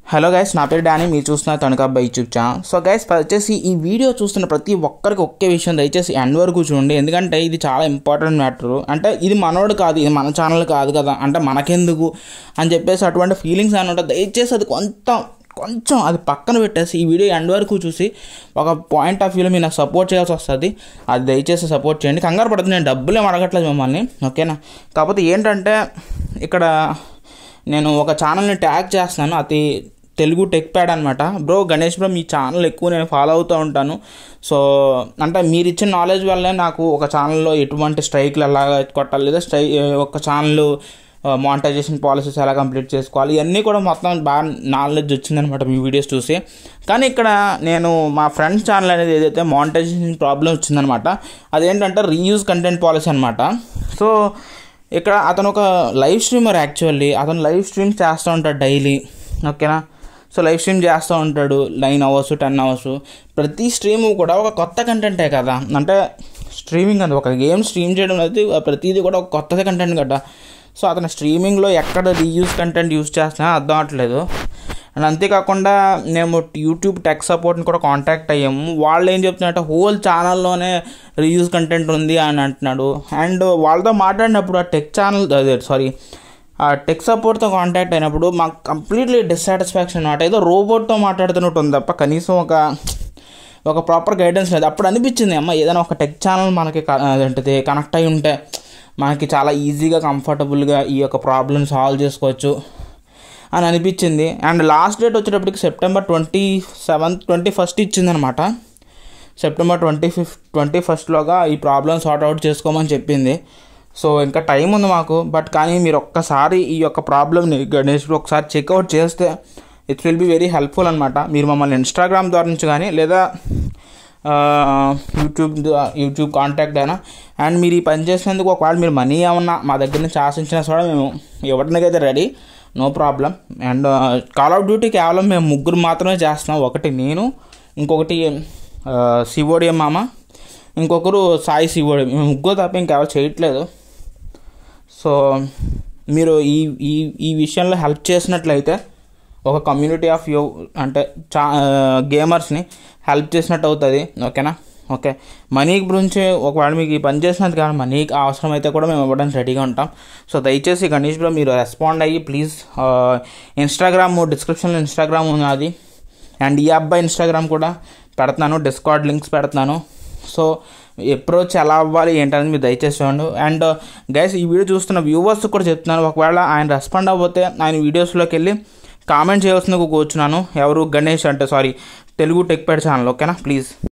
hello guys నా పేరు Danny మీరు చూస్తున్న తణుకబ్బా యూట్యూబ్ ఛానల్ సో గైస్ వచ్చేసి ఈ వీడియో చూస్తున్న ప్రతి ఒక్కరికి ఒకే విషయం దయచేసి ఎండ్ వరకు చూడండి ఎందుకంటే ఇది చాలా ఇంపార్టెంట్ మ్యాటర్ అంటే ఇది మనోడు కాదు ఇది మన ఛానల్ కాదు కదా అంటే మనకెందుకు అని చెప్పేసి అటువంటి ఫీలింగ్స్ అనమాట దయచేసి అది కొంత కొంచెం అది పక్కన పెట్టేసి ఈ వీడియో ఎండ్ వరకు చూసి ఒక పాయింట్ ఆఫ్ వ్యూలో మీరు నాకు సపోర్ట్ చేయాల్సి వస్తుంది అది దయచేసి సపోర్ట్ చేయండి కంగారు పడుతుంది నేను డబ్బులు ఏం అడగట్లేదు మిమ్మల్ని ఓకేనా కాకపోతే ఏంటంటే ఇక్కడ నేను ఒక ఛానల్ని ట్యాగ్ చేస్తున్నాను అది తెలుగు టెక్ ప్యాడ్ అనమాట బ్రో గణేష్ బ్రో మీ ఛానల్ ఎక్కువ నేను ఫాలో అవుతూ ఉంటాను సో అంటే మీరు ఇచ్చిన నాలెడ్జ్ వల్లే నాకు ఒక ఛానల్లో ఎటువంటి స్ట్రైక్లు ఎలా కొట్టాలి లేదా స్ట్రై ఒక ఛానల్ మానిటైజేషన్ పాలసీస్ ఎలా కంప్లీట్ చేసుకోవాలి ఇవన్నీ కూడా మొత్తం బాగా నాలెడ్జ్ వచ్చిందనమాట మీ వీడియోస్ చూసి కానీ ఇక్కడ నేను మా ఫ్రెండ్స్ ఛానల్ అనేది ఏదైతే మానిటైజేషన్ ప్రాబ్లం వచ్చిందనమాట అదేంటంటే రీయూజ్ కంటెంట్ పాలసీ అనమాట సో ఇక్కడ అతను ఒక లైవ్ స్ట్రీమర్ యాక్చువల్లీ అతను లైవ్ స్ట్రీమ్ చేస్తూ ఉంటాడు డైలీ ఓకేనా సో లైవ్ స్ట్రీమ్ చేస్తూ ఉంటాడు నైన్ అవర్స్ టెన్ అవర్స్ ప్రతి స్ట్రీమ్ కూడా ఒక కొత్త కంటెంటే కదా అంటే స్ట్రీమింగ్ అది ఒక గేమ్ స్ట్రీమ్ చేయడం అనేది ప్రతిదీ కూడా ఒక కొత్త కంటెంట్ కదా సో అతను స్ట్రీమింగ్లో ఎక్కడ రీయూజ్ కంటెంట్ యూజ్ చేస్తున్నా అర్థం అవట్లేదు అండ్ అంతేకాకుండా మేము యూట్యూబ్ టెక్ సపోర్ట్ని కూడా కాంటాక్ట్ అయ్యాము వాళ్ళు ఏం చెప్తున్నారంటే హోల్ ఛానల్లోనే రీయూజ్ కంటెంట్ ఉంది అని అంటున్నాడు అండ్ వాళ్ళతో మాట్లాడినప్పుడు ఆ టెక్ ఛానల్ అదే సారీ ఆ టెక్ సపోర్ట్తో కాంటాక్ట్ అయినప్పుడు మాకు కంప్లీట్లీ డిస్సాటిస్ఫాక్షన్ అనమాట ఏదో రోబోట్తో మాట్లాడుతున్నట్టు ఉంది తప్ప కనీసం ఒక ఒక ప్రాపర్ గైడెన్స్ లేదు అప్పుడు అనిపించింది అమ్మ ఏదైనా ఒక టెక్ ఛానల్ మనకి ఏంటిది కనెక్ట్ అయి ఉంటే మనకి చాలా ఈజీగా కంఫర్టబుల్గా ఈ యొక్క ప్రాబ్లమ్ సాల్వ్ చేసుకోవచ్చు అని అనిపించింది అండ్ లాస్ట్ డేట్ వచ్చేటప్పటికి September twenty seventh twenty first ఇచ్చిందనమాట సెప్టెంబర్ ట్వంటీ ఫిఫ్త్ ట్వంటీ ఫస్ట్లోగా ఈ ప్రాబ్లమ్ సార్ట్ అవుట్ చేసుకోమని చెప్పింది సో ఇంకా టైం ఉంది మాకు బట్ కానీ మీరు ఒక్కసారి ఈ యొక్క ప్రాబ్లమ్ని గణేష్ ఒకసారి చెక్అవుట్ చేస్తే it will be very helpful అనమాట మీరు మమ్మల్ని ఇన్స్టాగ్రామ్ ద్వారా నుంచి కానీ లేదా యూట్యూబ్ యూట్యూబ్ కాంటాక్ట్ అయినా అండ్ మీరు ఈ పని చేసినందుకు ఒకవేళ మీరు మనీ ఏమన్నా మా దగ్గర నుంచి ఆశించినా కూడా మేము ఇవ్వడానికైతే ready no problem and Call of Duty కేవలం మేము ముగ్గురు మాత్రమే చేస్తున్నాం ఒకటి నేను ఇంకొకటి సివోడియం మామ ఇంకొకరు సాయి సివోడియం మేము ముగ్గురు తప్ప ఇంకెవరు చేయట్లేదు సో మీరు ఈ ఈ ఈ విషయంలో హెల్ప్ చేసినట్లయితే ఒక కమ్యూనిటీ ఆఫ్ యూ అంటే చా గేమర్స్ని హెల్ప్ చేసినట్టు అవుతుంది ఓకేనా ఓకే మనీ గురించి ఒకవేళ మీకు ఈ పని చేసినందుకు కానీ మనీకి అవసరం అయితే కూడా మేము ఇవ్వడానికి రెడీగా ఉంటాం సో దయచేసి గణేష్ బ్రో మీరు రెస్పాండ్ అయ్యి ప్లీజ్ ఇన్స్టాగ్రామ్ డిస్క్రిప్షన్లో ఇన్స్టాగ్రామ్ ఉన్నది అండ్ ఈ అబ్బాయి ఇన్స్టాగ్రామ్ కూడా పెడుతున్నాను డిస్కార్డ్ లింక్స్ పెడుతున్నాను సో అప్రోచ్ ఎలా అవ్వాలి ఏంటనేది మీరు దయచేసి చూడండి అండ్ గైస్ ఈ వీడియో చూస్తున్న వ్యూవర్స్ కూడా చెప్తున్నాను ఒకవేళ ఆయన రెస్పాండ్ అవ్వతే ఆయన వీడియోస్లోకి వెళ్ళి కామెంట్ చేయవలసిందిగా కూర్చున్నాను ఎవరు గణేష్ అంటే sorry Telugu tech pad channel ఓకేనా ప్లీజ్